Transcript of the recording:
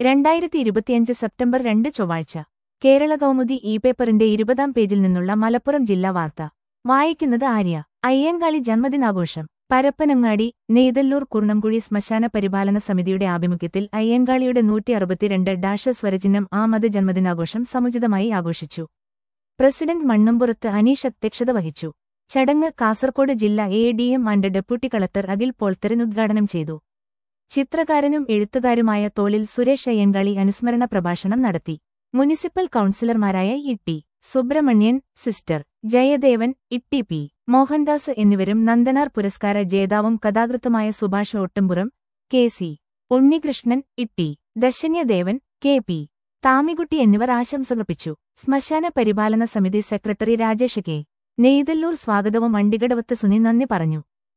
രണ്ടായിരത്തി ഇരുപത്തിയഞ്ച് സെപ്റ്റംബർ രണ്ട് ചൊവ്വാഴ്ച കേരള കൗമുദി ഇ പേപ്പറിന്റെ ഇരുപതാം പേജിൽ നിന്നുള്ള മലപ്പുറം ജില്ലാ വാർത്ത വായിക്കുന്നത് ആര്യ അയ്യങ്കാളി ജന്മദിനാഘോഷം പരപ്പനങ്ങാടി നെയ്തല്ലൂർ കുർണംകുഴി ശ്മശാന പരിപാലന സമിതിയുടെ ആഭിമുഖ്യത്തിൽ അയ്യങ്കാളിയുടെ നൂറ്റി അറുപത്തിരണ്ട് ഡാഷ സ്വരചിഹ്നം ആമത് ജന്മദിനാഘോഷം സമുചിതമായി ആഘോഷിച്ചു പ്രസിഡന്റ് മണ്ണുംപുറത്ത് അനീഷ് അധ്യക്ഷത വഹിച്ചു ചടങ്ങ് കാസർകോട് ജില്ലാ A D M and deputy collector Akhil Poltharan ഉദ്ഘാടനം ചെയ്തു ചിത്രകാരനും എഴുത്തുകാരുമായ തോളിൽ സുരേഷ് അയ്യങ്കാളി അനുസ്മരണ പ്രഭാഷണം നടത്തി മുനിസിപ്പൽ കൌൺസിലർമാരായ E T Subrahmanian sister Jayadevan Itty P Mohandas എന്നിവരും നന്ദനാർ പുരസ്കാര ജേതാവും കഥാകൃത്തുമായ സുഭാഷ് ഒട്ടുംപുറം കെ സി ഉണ്ണികൃഷ്ണൻ ഇട്ടി ദശന്യദേവൻ കെ പി താമികുട്ടി എന്നിവർ ആശംസകർപ്പിച്ചു ശ്മശാന പരിപാലന സമിതി സെക്രട്ടറി രാജേഷ് കെ നെയ്തല്ലൂർ സ്വാഗതവും അണ്ടികടവത്ത് സുനി നന്ദി പറഞ്ഞു